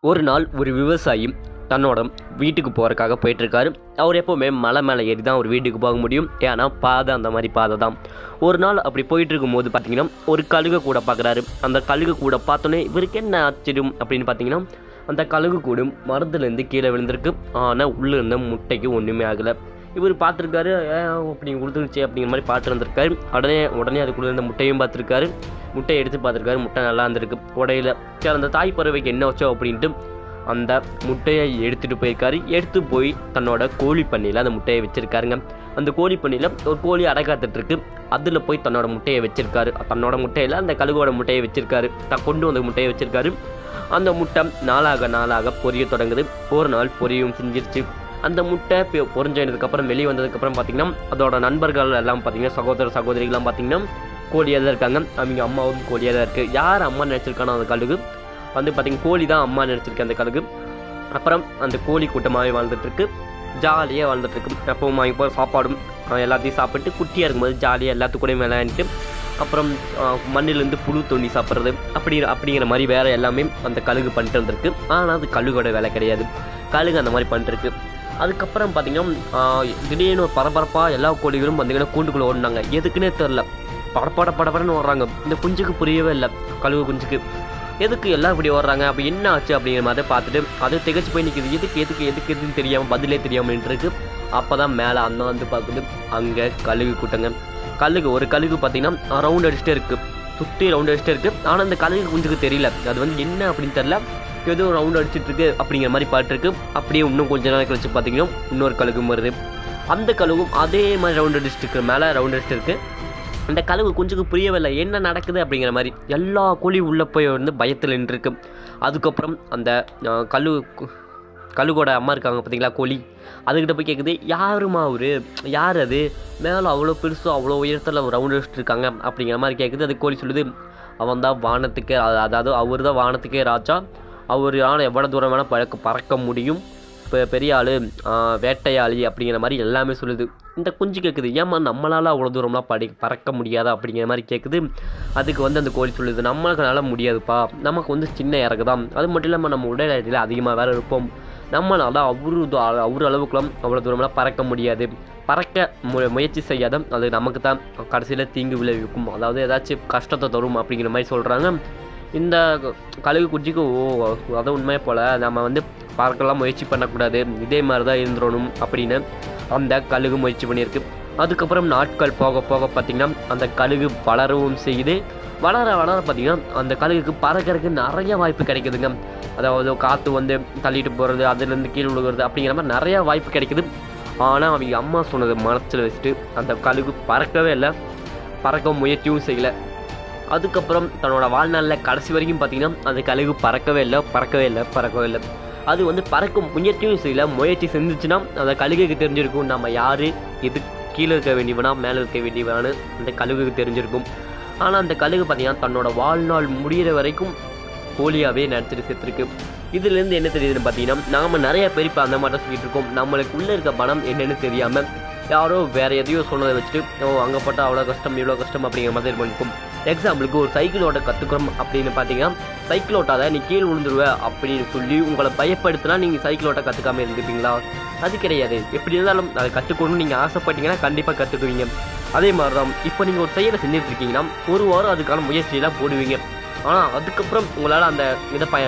ஒரு நாள் ஒரு விவசாயி தன்னோட வீட்டுக்கு போகிறக்காக போயிட்டுருக்காரு அவர் எப்போவுமே மலை மேலே ஏறி தான் அவர் வீட்டுக்கு போக முடியும் ஏன்னா பாதை அந்த மாதிரி பாதை தான் ஒரு நாள் அப்படி போயிட்டு இருக்கும்போது பார்த்தீங்கன்னா ஒரு கழுகு கூட பார்க்குறாரு அந்த கழுகு கூட பார்த்தோன்னே இவருக்கு என்ன ஆச்சரியம் அப்படின்னு பார்த்தீங்கன்னா அந்த கழுகு கூட மரத்துலேருந்து கீழே விழுந்திருக்கு ஆனால் உள்ளே இருந்த முட்டைக்கு ஒன்றுமே ஆகலை இவர் பார்த்துருக்காரு அப்படி கொடுத்துருச்சு அப்படிங்கிற மாதிரி பார்த்து இருந்திருக்காரு உடனே உடனே அதுக்குள்ளே இருந்த முட்டையும் பார்த்துருக்காரு முட்டையை எடுத்து பார்த்துருக்காரு முட்டை நல்லா இருந்திருக்கு உடையில சரி அந்த தாய் பறவைக்கு என்ன வச்சோம் அப்படின்ட்டு அந்த முட்டையை எடுத்துகிட்டு போயிருக்காரு எடுத்து போய் தன்னோட கோழி பண்ணையில் அந்த முட்டையை வச்சுருக்காருங்க அந்த கோழி பண்ணையில் ஒரு கோழி அடக்காத்துட்டு இருக்கு அதில் போய் தன்னோட முட்டையை வச்சிருக்காரு தன்னோட முட்டையில் அந்த கழுகோட முட்டையை வச்சிருக்காரு தான் கொண்டு வந்த முட்டையை வச்சிருக்காரு அந்த முட்டை நாளாக நாளாக பொரிய தொடங்குது ஒரு நாள் பொரியும் செஞ்சிருச்சு அந்த முட்டை பொ- பொரிஞ்சதுக்கப்புறம் வெளியே வந்ததுக்கப்புறம் பார்த்தீங்கன்னா அதோட நண்பர்கள் எல்லாம் பார்த்தீங்கன்னா சகோதர சகோதரிகள்லாம் பார்த்தீங்கன்னா கோழியாக தான் இருக்காங்க அவங்க அம்மாவும் கோழியாக தான் இருக்குது யார் அம்மா நினச்சிருக்கானோ அந்த கழுகு வந்து பார்த்தீங்கன்னா கோழி தான் அம்மா நினச்சிருக்கேன் அந்த கழுகு அப்புறம் அந்த கோழி கூட்டமாகவே வாழ்ந்துட்டுருக்கு ஜாலியாக வாழ்ந்துட்டுருக்கு எப்பவும் வாங்கி போய் சாப்பாடும் அஹ் எல்லாத்தையும் சாப்பிட்டு குட்டியாக இருக்கும்போது ஜாலியாக எல்லாத்துக்கூடயும் விளையாண்டுட்டு அப்புறம் அஹ், மண்ணிலேருந்து புழு தோண்டி சாப்பிட்றது அப்படி அப்படிங்கிற மாதிரி வேலை எல்லாமே அந்த கழுகு பண்ணிட்டு வந்திருக்கு ஆனால் அது கழுகோட வேலை கிடையாது கழுகு அந்த மாதிரி பண்ணிட்டுருக்கு அதுக்கப்புறம் பார்த்தீங்கன்னா ஆஹ், திடீர்னு ஒரு பரபரப்பாக எல்லா கோழிகளும் பார்த்தீங்கன்னா கூண்டுக்குள்ளே ஓடினாங்க எதுக்குன்னே தெரில படப்பட படப்படன்னு ஓடுறாங்க இந்த குஞ்சுக்கு புரியவே இல்லை கழுகு குஞ்சுக்கு எதுக்கு எல்லாம் இப்படி ஓடுறாங்க அப்போ என்ன ஆச்சு அப்படிங்கிற மாதிரி பார்த்துட்டு அது திகச்சு போய் நிற்கிது எதுக்கு எதுக்கு எதுக்கு எதுன்னு தெரியாமல் பதிலே தெரியாமல் இருக்கு அப்போ தான் மேலே அண்ணன் வந்து பார்க்குது அங்கே கழுகு கூட்டங்க கழுகு ஒரு கழுகு பார்த்தீங்கன்னா ரவுண்ட் அடிச்சுட்டே இருக்குது சுற்றி ரவுண்ட் அடிச்சுட்டே இருக்குது ஆனால் அந்த கழுகு குஞ்சுக்கு தெரியல அது வந்து என்ன அப்படின்னு தெரில ஏதோ ரவுண்ட் அடிச்சிட்டு இருக்கு அப்படிங்கிற மாதிரி பாட்டு இருக்கு அப்படியே இன்னும் கொஞ்ச நாள் கழிச்சு பார்த்தீங்கன்னா இன்னொரு கழுகும் வருது அந்த கழுகும் அதே மாதிரி ரவுண்ட் அடிச்சுட்டு இருக்கு மேலே ரவுண்ட் அடிச்சுட்டு இருக்கு அந்த கழுகு குஞ்சுக்கு புரியவில்லை என்ன நடக்குது அப்படிங்கிற மாதிரி எல்லா கோழி உள்ளே போய் வந்து பயத்தில் நின்றுருக்கு அதுக்கப்புறம் அந்த அஹ், கழு கு- கழுகோட அம்மா இருக்காங்க பார்த்தீங்களா கோழி அதுக்கிட்ட போய் கேட்குது யாருமா அவரு யார் அது மேலே அவ்வளோ பெருசு அவ்வளோ உயரத்தில் ரவுண்ட் அடிச்சுட்டு இருக்காங்க அப்படிங்கிற மாதிரி கேட்குது அது கோழி சொல்லுது அவன் தான் வானத்துக்கே அ- அதாவது அவர் தான் வானத்துக்கே ராஜா அவர் ஆனால் எவ்வளோ தூரம் வேணால் பறக்க பறக்க முடியும் இப்போ பெரிய ஆள் வேட்டையாளி அப்படிங்கிற மாதிரி எல்லாமே சொல்லுது இந்த குஞ்சு கேட்குது ஏம்மா நம்மளால் அவ்வளோ தூரம்லாம் படி பறக்க முடியாதா அப்படிங்கிற மாதிரி கேட்குது அதுக்கு வந்து அந்த கோழி சொல்லுது நம்மளால முடியாதுப்பா நமக்கு வந்து சின்ன இறகு தான் அது மட்டும் இல்லாமல் நம்ம உடல் எடையில் அதிகமாக வேறு இருப்போம் நம்மளால் அவரு து- அவரு அளவுக்குலாம் அவ்வளோ தூரம்லாம் பறக்க முடியாது பறக்க மு முயற்சி செய்யாத அது நமக்கு தான் கடைசியில் தீங்கு விளைவிக்கும் அதாவது ஏதாச்சும் கஷ்டத்தை தரும் அப்படிங்கிற மாதிரி சொல்கிறாங்க இந்த கழுகு குஞ்சுக்கு ஓ அது உண்மையை போல் நம்ம வந்து பறக்கலாம் முயற்சி பண்ணக்கூடாது இதே மாதிரி தான் இருந்துடணும் அப்படின்னு அந்த கழுகு முயற்சி பண்ணியிருக்கு அதுக்கப்புறம் நாட்கள் போக போக பார்த்திங்கன்னா அந்த கழுகு வளரவும் செய்யுது வளர வளர பார்த்திங்கன்னா அந்த கழுகுக்கு பறக்கறதுக்கு நிறைய வாய்ப்பு கிடைக்குதுங்க அதாவது காற்று வந்து தள்ளிட்டு போகிறது அதுலேருந்து கீழே விழுகிறது அப்படிங்கிற மாதிரி நிறைய வாய்ப்பு கிடைக்குது ஆனால் அவங்க அம்மா சொன்னதை மனசில் வச்சுட்டு அந்த கழுகு பறக்கவே இல்லை பறக்க முயற்சியும் செய்யலை அதுக்கப்புறம் தன்னோட வாழ்நாளில் கடைசி வரைக்கும் பார்த்தீங்கன்னா அந்த கழுகு பறக்கவே இல்லை பறக்கவே இல்லை பறக்கவே இல்லை அது வந்து பறக்கும் முயற்சியும் செய்யல முயற்சி செஞ்சுச்சுன்னா அந்த கழுகுக்கு தெரிஞ்சிருக்கும் நம்ம யார் எது கீழே இருக்க வேண்டியவனா மேலே இருக்க வேண்டியவனான்னு அந்த கழுகுக்கு தெரிஞ்சிருக்கும் ஆனால் அந்த கழுகு பார்த்தீங்கன்னா தன்னோட வாழ்நாள் முடியிற வரைக்கும் கோழியாகவே நடிச்சிட்டு செத்துருக்கு இதுலேருந்து என்ன தெரியுதுன்னு பார்த்தீங்கன்னா நாம் நிறைய பேர் இப்போ அந்த மாதிரி தான் சொல்லிட்டு இருக்கோம் நம்மளுக்கு உள்ளே இருக்க பணம் என்னன்னு தெரியாமல் யாரோ வேற எதையோ சொன்னதை வச்சுட்டு ஓ அங்கே போட்டால் அவ்வளோ கஷ்டம் இவ்வளோ கஷ்டம் அப்படிங்கிற மாதிரி பண்ணிக்கும் எக்ஸாம்பிளுக்கு ஒரு சைக்கிள் ஓட்ட கற்றுக்குறோம் அப்படின்னு பார்த்தீங்கன்னா சைக்கிள் ஓட்டாத நீ கீழே விழுந்துருவ அப்படின்னு சொல்லி உங்களை பயப்படுத்தினா நீங்கள் சைக்கிள் ஓட்ட கற்றுக்காம இருந்துப்பீங்களா அது கிடையாது எப்படி இருந்தாலும் அதை கற்றுக்கணும்னு நீங்கள் ஆசைப்பட்டீங்கன்னா கண்டிப்பாக கற்றுக்குவீங்க அதே மாதிரி தான் இப்போ நீங்கள் ஒரு செயலை செஞ்சுட்டு இருக்கீங்கன்னா ஒரு வாரம் அதுக்கான முயற்சியெல்லாம் போடுவீங்க ஆனால் அதுக்கப்புறம் உங்களால் அந்த இதை ப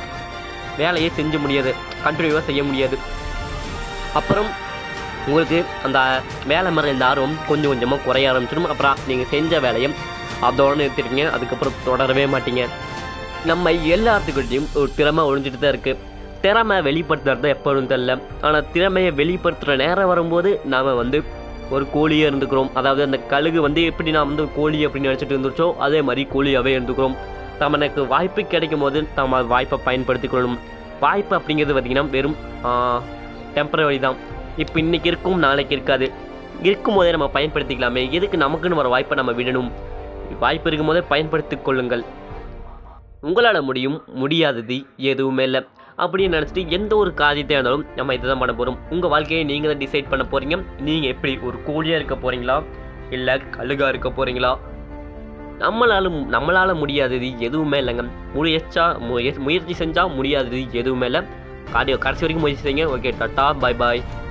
வேலையை செஞ்ச முடியாது கண்டினியூவாக செய்ய முடியாது அப்புறம் உங்களுக்கு அந்த வேலை மேலே இந்த ஆர்வம் கொஞ்சம் கொஞ்சமாக குறைய ஆரம்பிச்சிடும் அப்புறம் நீங்கள் செஞ்ச வேலையை அதோட நிறுத்திடுங்க அதுக்கப்புறம் தொடரவே மாட்டீங்க நம்ம எல்லாத்துக்கிட்டையும் ஒரு திறமை ஒழிஞ்சிட்டு தான் இருக்குது திறமை வெளிப்படுத்துறது எப்போதும் தெரில ஆனால் திறமையை வெளிப்படுத்துகிற நேரம் வரும்போது நாம் வந்து ஒரு கோழியாக இருந்துக்கிறோம் அதாவது அந்த கழுகு வந்து எப்படி நான் வந்து கோழி அப்படின்னு நினச்சிட்டு இருந்துச்சோ அதே மாதிரி கோழியாகவே இருந்துக்கிறோம் நமக்கு வாய்ப்பு கிடைக்கும் போது நம்ம வாய்ப்பை பயன்படுத்திக் கொள்ளணும் வாய்ப்பு அப்படிங்கிறது பார்த்திங்கன்னா வெறும் டெம்பரவரி தான் இப்போ இன்னைக்கு இருக்கும் நாளைக்கு இருக்காது இருக்கும் போதே நம்ம பயன்படுத்திக்கலாமே எதுக்கு நமக்குன்னு ஒரு வாய்ப்பை நம்ம விடணும் வாய்ப்பு இருக்கும் போதே பயன்படுத்திக் கொள்ளுங்கள் உங்களால் முடியும் முடியாதது எதுவுமே இல்லை அப்படின்னு நினச்சிட்டு எந்த ஒரு காரியத்தை இருந்தாலும் நம்ம இதை தான் பண்ண போகிறோம் உங்கள் வாழ்க்கையை நீங்கள் தான் டிசைட் பண்ண போகிறீங்க நீங்கள் எப்படி ஒரு கோழியாக இருக்க போகிறீங்களா இல்லை கழுகாக இருக்க போகிறீங்களா நம்மளால நம்மளால் முடியாதது எதுவுமே இல்லைங்க முயற்சா முய முயற்சி செஞ்சால் முடியாதது எதுவுமே இல்லை காடி கடைசி வரைக்கும் முயற்சி செய்யுங்க ஓகே டாட்டா பாய் பாய்